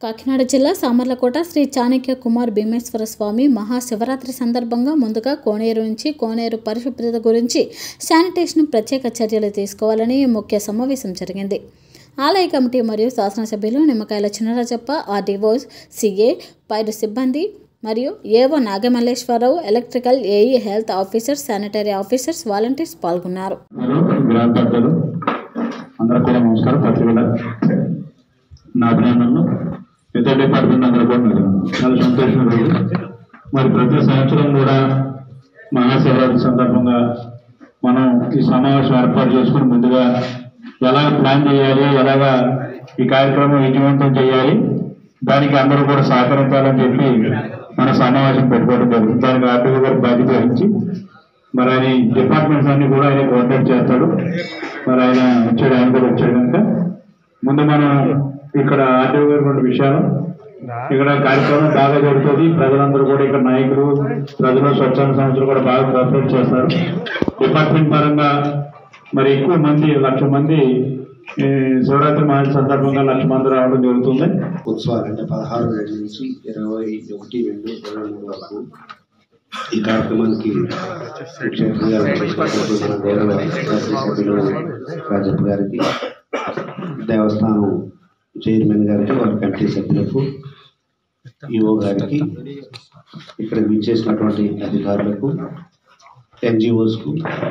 కాకినాడ జిల్లా సామర్లకోట శ్రీ చాణక్య కుమార్ భీమేశ్వర స్వామి మహాశివరాత్రి సందర్భంగా ముందుగా కోనేరు నుంచి కోనేరు పరిశుభ్రత గురించి శానిటేషన్ ప్రత్యేక చర్యలు తీసుకోవాలని ముఖ్య సమావేశం జరిగింది ఆలయ కమిటీ మరియు శాసనసభ్యులు నిమ్మకాయల చినరాజప్ప ఆర్డీఓస్ సిఏ పైరు సిబ్బంది మరియు AO Nagamalleswararao electrical AE health officers sanitary officers volunteers పాల్గొన్నారు అందరూ గ్రామ పెద్దలు అందరూ కూడా నమస్కారం పత్రికల నా అభినందనలు ఇతర డిపార్ట్మెంట్ అందరూ కూడా నాకు చాలా సంతోషం రోజు మరి ప్రతి సంవత్సరం కూడా మహాశివరాత్రి సందర్భంగా మనం ఈ సమావేశం ఏర్పాటు చేసుకుని ముందుగా ఎలా ప్లాన్ చేయాలి ఎలాగా ఈ కార్యక్రమం విజయవంతం చేయాలి దానికి అందరూ కూడా సహకరించాలని చెప్పి మన సమావేశం పెట్టుకోవడం జరుగుతుంది దానికి ఆర్టీఓ గారు బాధ్యత వహించి మరి ఆయన డిపార్ట్మెంట్స్ అన్ని కూడా ఆయన కోఆర్డినేట్ చేస్తాడు మరి ఆయన వచ్చాడు ఆయన కూడా వచ్చాడు కనుక ముందు మనం ఇక్కడ ఆర్టీఓ గారు రెండు విషయాలు ఇక్కడ కార్యక్రమం బాగా జరుగుతుంది ప్రజలందరూ కూడా ఇక్కడ నాయకులు ప్రజలు స్వచ్ఛంద సంస్థలు కూడా బాగా కోఆపరేట్ చేస్తారు డిపార్ట్మెంట్ పరంగా మరి ఎక్కువ మంది లక్ష మంది ఈ శివరాత్రి మహా సందర్భంగా లక్ష మంది రావడం జరుగుతుంది ఉత్సవాలు అంటే పదహారు ఏడు నుంచి ఇరవై ఒకటి రెండు ఇరవై మూడు వరకు ఈ కార్యక్రమానికి ముఖ్య అతిథిగా వచ్చేసినటువంటి మన గౌరవ శాసనసభ్యులు రాజప్ప గారికి దేవస్థానం చైర్మన్ గారికి వారి కమిటీ సభ్యులకు ఈఓ గారికి ఇక్కడ విచ్చేసినటువంటి అధికారులకు ఎన్జిఓస్కు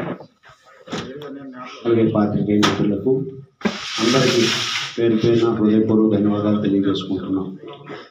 అలాగే పాత్రికేయ మిత్రులకు అందరికీ పేరు పేరున హృదయపూర్వక ధన్యవాదాలు తెలియజేసుకుంటున్నాం